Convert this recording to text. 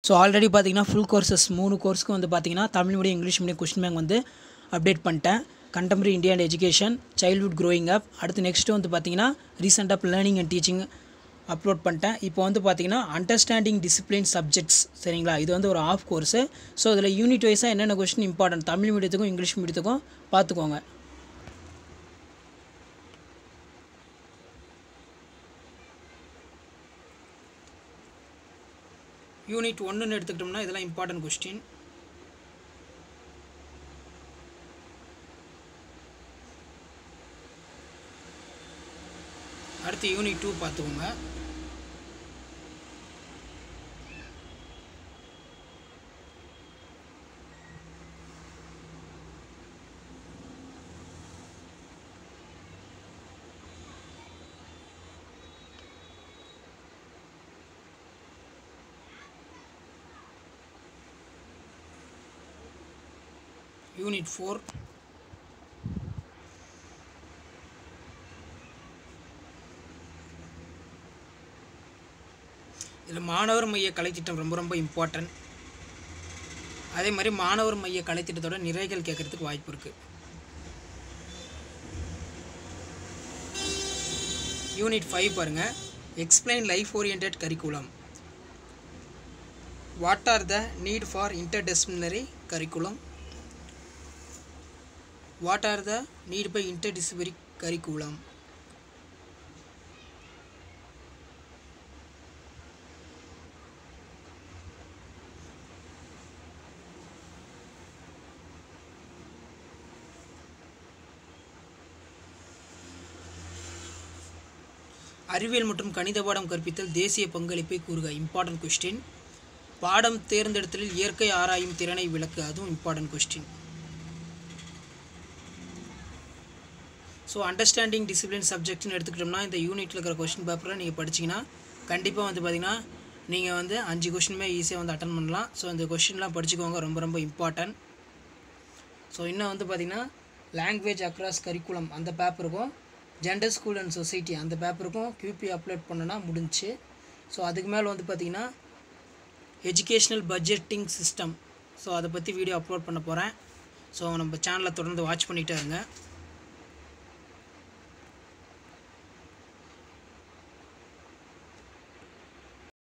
so already பார்த்தீங்கன்னா full courses மூணு கோர்ஸ்க்கு வந்து பார்த்தீங்கன்னா Tamil medium English medium question bank வந்து அப்டேட் பண்ணிட்டேன் contemporary India and education childhood growing up அடுத்து நெக்ஸ்ட்டு வந்து பார்த்தீங்கன்னா recent up learning and teaching upload பண்ணிட்டேன் இப்போ வந்து பார்த்தீங்கன்னா அண்டர்ஸ்டாண்டிங் டிசிப்ளின் சப்ஜெக்ட்ஸ் சரிங்களா இது வந்து ஒரு ஆஃப் கோர்ஸு ஸோ இதில் யூனிட் வைஸாக என்னென்ன கொஸ்டின் இம்பார்ட்டன்ட் தமிழ் மீடியத்துக்கும் இங்கிலீஷ் மீடியத்துக்கும் பார்த்துக்கோங்க யூனிட் ஒன்றுன்னு எடுத்துக்கிட்டோம்னா இதெல்லாம் இம்பார்ட்டன்ட் கொஸ்டின் அடுத்து யூனிட் டூ பார்த்துக்கோங்க யூனிட் ஃபோர் இதில் மாணவர் மைய கலைத்திட்டம் ரொம்ப ரொம்ப இம்பார்ட்டன்ட் அதே மாதிரி மாணவர் மைய கலைத்திட்டத்தோட நிறைகள் கேட்கறதுக்கு வாய்ப்பு இருக்குது யூனிட் ஃபைவ் பாருங்கள் explain life orient curriculum what are the need for interdisciplinary curriculum what are the need by interdisciplinary curriculum அறிவியல் மற்றும் கணித பாடம் கற்பித்தல் தேசிய பங்களிப்பை கூறுக இம்பார்ட்டன்ட் கொஸ்டின் பாடம் தேர்ந்தெடுத்தலில் இயற்கை ஆராயும் திறனை விளக்கு அதுவும் important question so understanding discipline சப்ஜெக்ட்னு எடுத்துக்கிட்டோம்னா இந்த யூனிட்டில் இருக்கிற கொஸ்டின் பேப்பரை நீங்கள் படிச்சிங்கன்னா கண்டிப்பாக வந்து பார்த்திங்கன்னா நீங்கள் வந்து அஞ்சு கொஷினுமே ஈஸியாக வந்து அட்டன் பண்ணலாம் ஸோ இந்த கொஷின்லாம் படிச்சுக்கோங்க ரொம்ப ரொம்ப இம்பார்ட்டன்ட் ஸோ இன்னும் வந்து பார்த்திங்கன்னா லாங்குவேஜ் அக்ராஸ் கரிக்குலம் அந்த பேப்பருக்கும் ஜெண்டர் ஸ்கூல் அண்ட் சொசைட்டி அந்த பேப்பருக்கும் கியூபி அப்லோட் பண்ணனா முடிஞ்சுச்சு ஸோ அதுக்கு மேலே வந்து பார்த்திங்கன்னா எஜுகேஷ்னல் பட்ஜெட்டிங் சிஸ்டம் ஸோ அதை பற்றி வீடியோ அப்லோட் பண்ண போகிறேன் ஸோ நம்ம சேனலை தொடர்ந்து வாட்ச் பண்ணிகிட்டே இருங்க